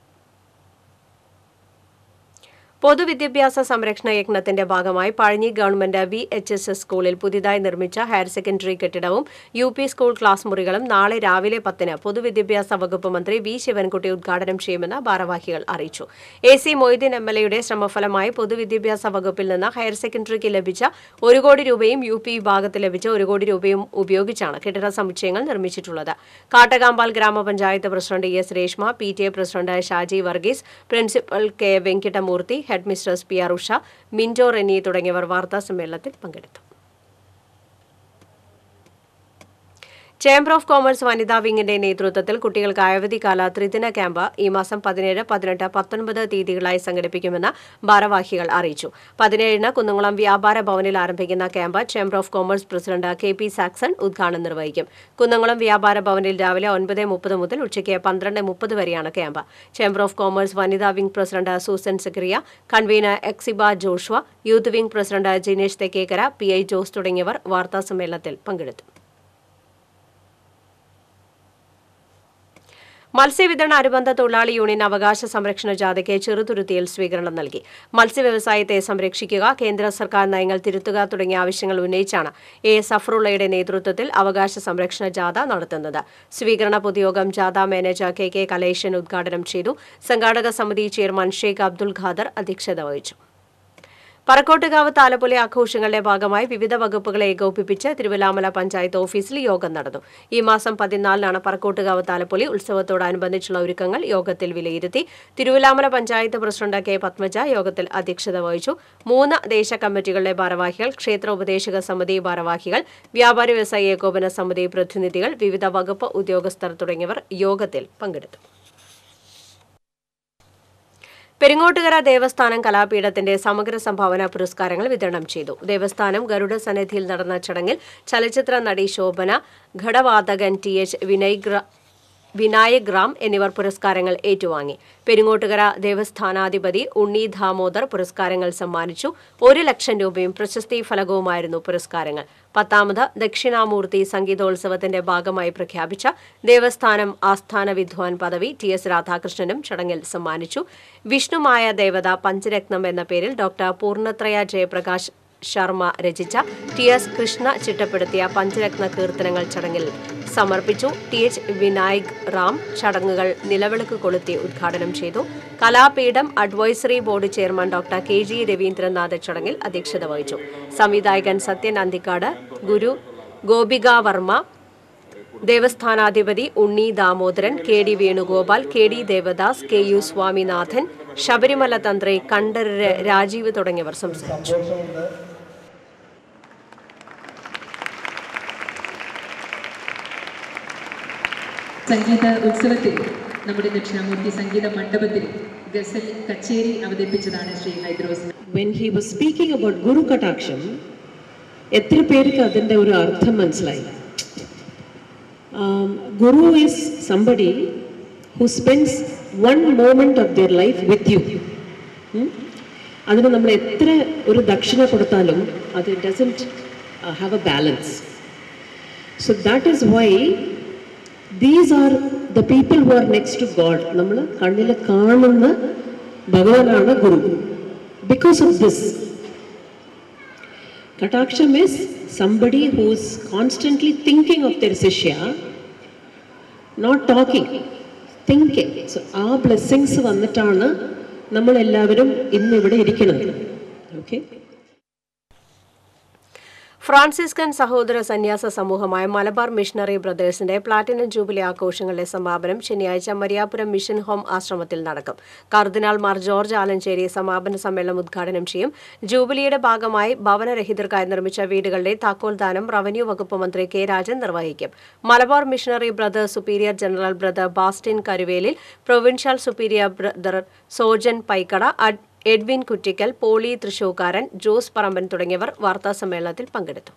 പൊതുവിദ്യാഭ്യാസ സംരക്ഷണ യജ്ഞത്തിന്റെ ഭാഗമായി Pazhanji government V H S S സ്കൂളിൽ പുതിയതായി നിർമ്മിച്ച ഹയർ സെക്കൻഡറി കെട്ടിടവും യു പി സ്കൂൾ ക്ലാസ് മുറികളും നാളെ രാവിലെ പത്തിന് പൊതുവിദ്യാഭ്യാസ വകുപ്പ് മന്ത്രി വി ശിവൻകുട്ടി ഉദ്ഘാടനം ചെയ്യുമെന്ന് ഭാരവാഹികൾ അറിയിച്ചു A C Moideen M L എയുടെ ശ്രമഫലമായി പൊതുവിദ്യാഭ്യാസ വകുപ്പിൽ നിന്ന് ഹയർ സെക്കൻഡറിക്ക് ലഭിച്ച ഒരു കോടി രൂപയും യു പി വിഭാഗത്തിൽ ലഭിച്ച ഒരു കോടി രൂപയും ഉപയോഗിച്ചാണ് കെട്ടിട സമുച്ചയങ്ങൾ നിർമ്മിച്ചിട്ടുള്ളത് കാട്ടകാമ്പാൽ ഗ്രാമപഞ്ചായത്ത് president E S Reshma P T A president Shaji Varghese principal K Venkitamoorthy headmistress P R Usha Minto Reni തുടങ്ങിയവർ വാർത്താ സമ്മേളനത്തിൽ പങ്കെടുത്തു ചേംബർ ഓഫ് കോമേഴ്സ് വനിതാ വിങ്ങിന്റെ നേതൃത്വത്തിൽ കുട്ടികൾക്ക് അവധിക്കാല ത്രിദിന ക്യാമ്പ് ഈ മാസം പതിനേഴ് പതിനെട്ട് പത്തൊൻപത് തീയതികളായി സംഘടിപ്പിക്കുമെന്ന് ഭാരവാഹികൾ അറിയിച്ചു പതിനേഴിന് കുന്നംകുളം വ്യാപാര ഭവനിൽ ആരംഭിക്കുന്ന camp chamber of commerce president K P Saxon ഉദ്ഘാടനം നിർവഹിക്കും കുന്നംകുളം വ്യാപാര ഭവനിൽ രാവിലെ ഒൻപത് മുപ്പത് മുതൽ ഉച്ചയ്ക്ക് പന്ത്രണ്ട് മുപ്പത് വരെയാണ് ക്യാമ്പ് ചേംബർ ഓഫ് കോമേഴ്സ് വനിതാ wing president Susan Zachariah convener എക്സിബ Joshua youth wing president Jinesh Thekkekkara P I Jose തുടങ്ങിയവർ വാർത്താസമ്മേളനത്തിൽ പങ്കെടുത്തു മത്സ്യവിതരണ അനുബന്ധ തൊഴിലാളി യൂണിയൻ അവകാശ സംരക്ഷണ ജാഥയ്ക്ക് ചെറുതുരുത്തിയിൽ സ്വീകരണം നൽകി മത്സ്യവ്യവസായത്തെ സംരക്ഷിക്കുക കേന്ദ്ര സർക്കാർ നയങ്ങൾ തിരുത്തുക തുടങ്ങിയ ആവശ്യങ്ങൾ ഉന്നയിച്ചാണ് എ സഫറുള്ളയുടെ നേതൃത്വത്തിൽ അവകാശ സംരക്ഷണ ജാഥ നടത്തുന്നത് സ്വീകരണ പൊതുയോഗം ജാഥ മാനേജർ കെ കെ കലേഷൻ ഉദ്ഘാടനം ചെയ്തു സംഘാടക സമിതി ചെയർമാൻ ഷെയ്ഖ് അബ്ദുൽ ഖാദർ അധ്യക്ഷത വഹിച്ചു പറക്കോട്ടുകാവ് താലപ്പൊലി ആഘോഷങ്ങളുടെ ഭാഗമായി വിവിധ വകുപ്പുകളെ ഏകോപിപ്പിച്ച് തിരുവല്ലാമല പഞ്ചായത്ത് ഓഫീസിൽ യോഗം നടന്നു ഈ മാസം പതിനാലിനാണ് പറക്കോട്ടുകാവ് താലപ്പൊലി ഉത്സവത്തോടനുബന്ധിച്ചുള്ള ഒരുക്കങ്ങൾ യോഗത്തിൽ വിലയിരുത്തി തിരുവല്ലാമല പഞ്ചായത്ത് പ്രസിഡന്റ് കെ പത്മജ യോഗത്തിൽ അധ്യക്ഷത വഹിച്ചു മൂന്ന് ദേശ കമ്മിറ്റികളുടെ ഭാരവാഹികൾ ക്ഷേത്ര ഉപദേശക സമിതി ഭാരവാഹികൾ വ്യാപാരി വ്യവസായ ഏകോപന സമിതി പ്രതിനിധികൾ വിവിധ വകുപ്പ് ഉദ്യോഗസ്ഥർ തുടങ്ങിയവർ യോഗത്തിൽ പങ്കെടുത്തു പെരിങ്ങോട്ടുകര ദേവസ്ഥാനം കലാപീഠത്തിന്റെ സമഗ്ര സംഭാവന പുരസ്കാരങ്ങൾ വിതരണം ചെയ്തു ദേവസ്ഥാനം ഗരുഡ സന്നിധിയിൽ നടന്ന ചടങ്ങിൽ ചലച്ചിത്ര നടി ശോഭന ഘടവാതകൻ ടി എച്ച് വിനയ്ഗ്ര വിനായക് റാം എന്നിവർ പുരസ്കാരങ്ങൾ ഏറ്റുവാങ്ങി പെരിങ്ങോട്ടുകര ദേവസ്ഥാനാധിപതി ഉണ്ണി ദാമോദർ പുരസ്കാരങ്ങൾ സമ്മാനിച്ചു ഒരു ലക്ഷം രൂപയും പ്രശസ്തി ഫലകവുമായിരുന്നു പുരസ്കാരങ്ങൾ പത്താമത് ദക്ഷിണാമൂർത്തി സംഗീതോത്സവത്തിന്റെ ഭാഗമായി പ്രഖ്യാപിച്ച ദേവസ്ഥാനം ആസ്ഥാന വിദ്വാൻ പദവി ടി എസ് രാധാകൃഷ്ണനും ചടങ്ങിൽ സമ്മാനിച്ചു വിഷ്ണുമായ ദേവത പഞ്ചരത്നം എന്ന പേരിൽ ഡോക്ടർ പൂർണ്ണത്രയ ജയപ്രകാശ് ശർമ്മ രചിച്ച ടി എസ് കൃഷ്ണ ചിട്ടപ്പെടുത്തിയ പഞ്ചരത്ന കീർത്തനങ്ങൾ ചടങ്ങിൽ സമർപ്പിച്ചു ടി എച്ച് വിനായക് റാം ചടങ്ങുകൾ നിലവിളക്ക് കൊളുത്തി ഉദ്ഘാടനം ചെയ്തു Kalapeetham advisory board chairman doctor K G Raveendranath ചടങ്ങിൽ അധ്യക്ഷത വഹിച്ചു സംവിധായകൻ സത്യൻ അന്തിക്കാട് ഗുരു ഗോപിക വർമ്മ ദേവസ്ഥാനാധിപതി Unni Damodaran K D Venugopal K D Devadas K U Swaminathan Sabarimala തന്ത്രി കണ്ഠരര് രാജീവ് തുടങ്ങിയവർ സംസാരിച്ചു സംഗീത ഉത്സവത്തിൽ നമ്മുടെ ദക്ഷിണാമൂർത്തി സംഗീത മണ്ഡപത്തിൽ ഗസൽ കച്ചേരി അവതരിപ്പിച്ചതാണ് Shri Hydros when he was speaking about Guru Kataksham, എത്ര പേർക്ക് അതിൻ്റെ ഒരു അർത്ഥം മനസ്സിലായി guru is somebody who spends one moment of their life with you അതിന് നമ്മൾ എത്ര ഒരു ദക്ഷിണ കൊടുത്താലും അത് doesn't have a balance so that is why these are the people who are next to God നമ്മൾ കണ്ണിൽ കാണുന്ന ഭഗവാനാണ് ഗുരു because of this. Kataksham is somebody who's constantly thinking of their Sishya, not talking, thinking. So ആ blessings വന്നിട്ടാണ് നമ്മളെല്ലാവരും ഇന്ന് ഇവിടെ ഇരിക്കുന്നത് ഓക്കെ ഫ്രാൻസിസ്കൻ സഹോദര സന്യാസ സമൂഹമായ മലബാർ മിഷണറി ബ്രദേഴ്സിന്റെ പ്ലാറ്റിനം ജൂബിലി ആഘോഷങ്ങളുടെ സമാപനം ശനിയാഴ്ച മരിയാപുരം മിഷൻ ഹോം ആശ്രമത്തിൽ നടക്കും കർദിനാൾ മാർ ജോർജ് ആലഞ്ചേരി സമാപന സമ്മേളനം ഉദ്ഘാടനം ചെയ്യും ജൂബിലിയുടെ ഭാഗമായി ഭവനരഹിതർക്കായി നിർമ്മിച്ച വീടുകളുടെ താക്കോൽദാനം റവന്യൂ വകുപ്പ് മന്ത്രി കെ രാജൻ നിർവഹിക്കും Malabar missionary brother superior general brother Bastin Karuvelil provincial superior brother Sojan Paikada അഡ് എഡ്വിൻ കുറ്റിക്കൽ പോളി തൃശൂക്കാരൻ ജോസ് പറമ്പൻ തുടങ്ങിയവർ വാർത്താസമ്മേളനത്തിൽ പങ്കെടുത്തു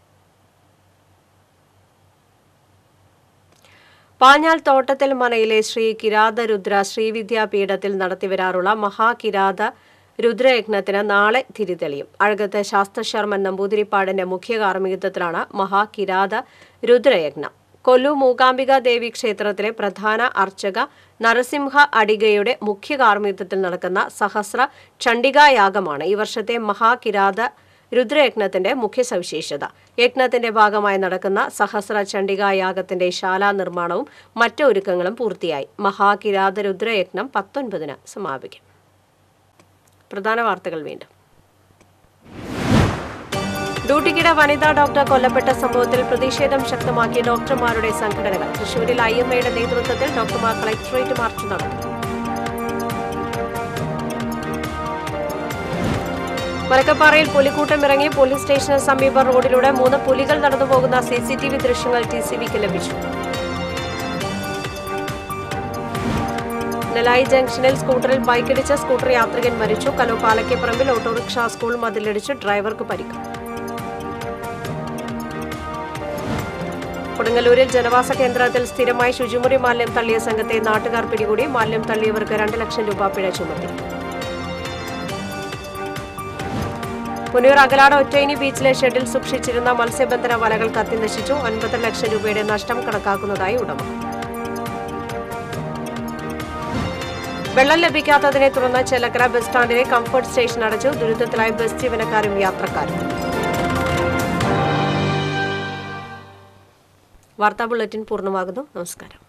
പാഞ്ഞാൽ തോട്ടത്തിൽ മനയിലെ ശ്രീ കിരാതരുദ്ര ശ്രീവിദ്യാപീഠത്തിൽ നടത്തിവരാറുള്ള മഹാകിരാത രുദ്രയജ്ഞത്തിന് നാളെ തിരിതെളിയും അഴകത്ത് ശാസ്ത്രശർമ്മൻ നമ്പൂതിരിപ്പാടിന്റെ മുഖ്യ കാർമ്മികത്വത്തിലാണ് മഹാകിരാത രുദ്രയജ്ഞം കൊല്ലു മൂകാംബിക ദേവി ക്ഷേത്രത്തിലെ പ്രധാന അർച്ചക നരസിംഹ അടികയുടെ മുഖ്യ കാർമ്മികത്വത്തിൽ നടക്കുന്ന സഹസ്ര ചണ്ഡികായാഗമാണ് ഈ വർഷത്തെ മഹാകിരാത രുദ്രയജ്ഞത്തിന്റെ മുഖ്യ സവിശേഷത യജ്ഞത്തിന്റെ ഭാഗമായി നടക്കുന്ന സഹസ്ര ചണ്ഡികായാഗത്തിന്റെ ശാലാ നിർമ്മാണവും മറ്റു ഒരുക്കങ്ങളും പൂർത്തിയായി മഹാകിരാത രുദ്രയജ്ഞം പത്തൊൻപതിന് സമാപിക്കും പ്രധാന വാർത്തകൾ വീണ്ടും ഡ്യൂട്ടിക്കിടെ വനിതാ ഡോക്ടർ കൊല്ലപ്പെട്ട സംഭവത്തിൽ പ്രതിഷേധം ശക്തമാക്കിയ ഡോക്ടർമാരുടെ സംഘടനകൾ തൃശൂരിൽ ഐ എം എയുടെ നേതൃത്വത്തിൽ ഡോക്ടർമാർ കളക്ടറേറ്റ് മാർച്ച് നടത്തി മലക്കപ്പാറയിൽ പുലിക്കൂട്ടം ഇറങ്ങി പോലീസ് സ്റ്റേഷന് സമീപം റോഡിലൂടെ മൂന്ന് പുലികൾ നടന്നുപോകുന്ന സി സി ടി വി ദൃശ്യങ്ങൾ ടി സി ബിക്ക് ലഭിച്ചു നെലായി ജംഗ്ഷനിൽ സ്കൂട്ടറിൽ ബൈക്കിടിച്ച് സ്കൂട്ടർ യാത്രികൻ മരിച്ചു കലോ പാലക്കേപ്പറമ്പിൽ ഓട്ടോറിക്ഷ സ്കൂൾ മതിലിടിച്ച് ഡ്രൈവർക്ക് പരിക്ക് കൊടുങ്ങല്ലൂരിൽ ജനവാസ കേന്ദ്രത്തിൽ സ്ഥിരമായി ശുചിമുറി മാലിന്യം തള്ളിയ സംഘത്തെ നാട്ടുകാർ പിടികൂടി മാലിന്യം തള്ളിയവർക്ക് രണ്ട് ലക്ഷം രൂപ പിഴ ചുമത്തി പുനൂർ അകലാട് ഒറ്റയിനി ബീച്ചിലെ ഷെഡിൽ സൂക്ഷിച്ചിരുന്ന മത്സ്യബന്ധന വലകൾ കത്തിനശിച്ചു ഒൻപത് ലക്ഷം രൂപയുടെ നഷ്ടം കണക്കാക്കുന്നതായി ഉടമ വെള്ളം ലഭിക്കാത്തതിനെ തുടർന്ന് ചെലക്കര ബസ് സ്റ്റാൻഡിലെ കംഫർട്ട് സ്റ്റേഷൻ അടച്ചു ദുരിതത്തിലായി ബസ് ജീവനക്കാരും യാത്രക്കാരും വാർത്താ ബുള്ളറ്റിൻ പൂർണ്ണമാകുന്നു നമസ്കാരം